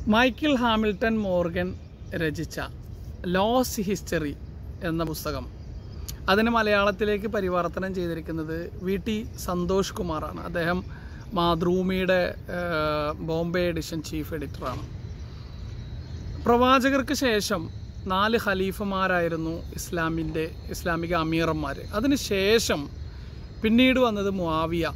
Michael Hamilton Morgan രചിച്ച Lost History എന്ന പുസ്തകം അതിന് മലയാളത്തിലേക്ക് പരിവർത്തനം ചെയ്തിരിക്കുന്നത് വി ടി സന്തോഷ് കുമാറാണ് അദ്ദേഹം മാതൃഭൂമിയുടെ ഏഹ്, ബോംബെ എഡിഷൻ ചീഫ് എഡിറ്ററാണ് പ്രവാചകർക്ക് ശേഷം നാല് ഖലീഫമാരായിരുന്നു ഇസ്ലാമിൻ്റെ ഇസ്ലാമിക അമീറന്മാർ അതിനുശേഷം പിന്നീട് വന്നത് മുആവിയ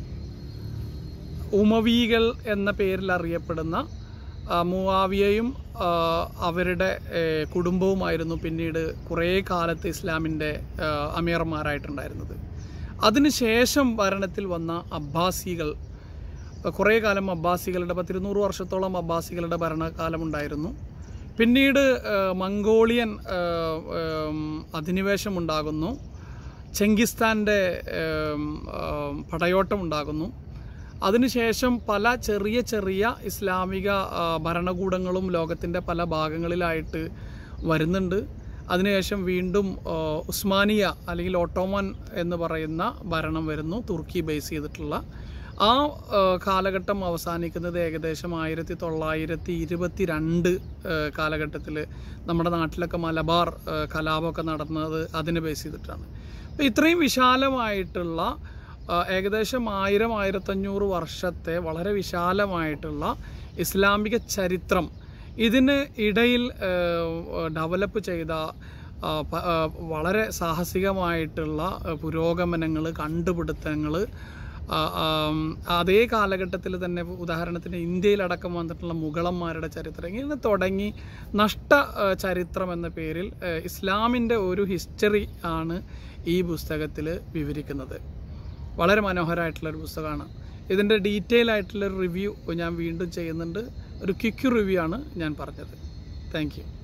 ഉമവീകൾ എന്ന പേരിൽ അറിയപ്പെടുന്ന ആ, മുആവിയയും ആ, അവരുടെ ഏ, കുടുംബവുമായിരുന്നു പിന്നീട് കുറേ കാലത്ത് ഇസ്ലാമിൻ്റെ ആ, അമീർമാരായിട്ടുണ്ടായിരുന്നത് അതിനുശേഷം ഭരണത്തിൽ വന്ന അബ്ബാസികൾ കുറേ കാലം അബ്ബാസികളുടെ പത്തിരുന്നൂറ് വർഷത്തോളം അബ്ബാസികളുടെ ഭരണകാലമുണ്ടായിരുന്നു പിന്നീട് ആ, മംഗോളിയൻ ആ, ഉം, അധിനിവേശം ഉണ്ടാകുന്നു ചെങ്കിസ്ഥാൻ്റെ ഉം, ആ, പടയോട്ടം ഉണ്ടാകുന്നു അതിനുശേഷം പല ചെറിയ ചെറിയ ഇസ്ലാമിക ആ, ഭരണകൂടങ്ങളും ലോകത്തിൻ്റെ പല ഭാഗങ്ങളിലായിട്ട് വരുന്നുണ്ട് അതിനുശേഷം വീണ്ടും ആ, ഉസ്മാനിയ അല്ലെങ്കിൽ ഓട്ടോമൻ എന്ന് പറയുന്ന ഭരണം വരുന്നു തുർക്കി ബേസ് ചെയ്തിട്ടുള്ള ആ ആ, കാലഘട്ടം അവസാനിക്കുന്നത് ഏകദേശം ആയിരത്തി തൊള്ളായിരത്തി ഇരുപത്തി രണ്ട് കാലഘട്ടത്തിൽ നമ്മുടെ നാട്ടിലൊക്കെ മലബാർ ആ, കലാപമൊക്കെ നടന്നത് അതിനെ ബേസ് ചെയ്തിട്ടാണ് അപ്പോൾ ഇത്രയും വിശാലമായിട്ടുള്ള ആ, ഏകദേശം ആയിരം ആയിരത്തഞ്ഞൂറ് വർഷത്തെ വളരെ വിശാലമായിട്ടുള്ള ഇസ്ലാമിക ചരിത്രം ഇതിന് ഇടയിൽ ഡെവലപ്പ് ചെയ്ത ആ, പ- ആ, വളരെ സാഹസികമായിട്ടുള്ള പുരോഗമനങ്ങൾ കണ്ടുപിടുത്തങ്ങൾ അതേ കാലഘട്ടത്തിൽ തന്നെ ഉദാഹരണത്തിന് ഇന്ത്യയിലടക്കം വന്നിട്ടുള്ള മുഗളന്മാരുടെ ചരിത്രം ഇങ്ങനെ തുടങ്ങി നഷ്ട ആ, ചരിത്രം എന്ന പേരിൽ ആ, ഇസ്ലാമിൻ്റെ ഒരു ഹിസ്റ്ററി ആണ് ഈ പുസ്തകത്തിൽ വിവരിക്കുന്നത് വളരെ മനോഹരമായിട്ടുള്ള ഒരു പുസ്തകമാണ് ഇതിൻ്റെ ഡീറ്റെയിൽ ആയിട്ടുള്ള റിവ്യൂ ഞാൻ വീണ്ടും ചെയ്യുന്നുണ്ട് ഒരു ക്വിക്ക് റിവ്യൂ ആണ് ഞാൻ പറഞ്ഞത് താങ്ക് യു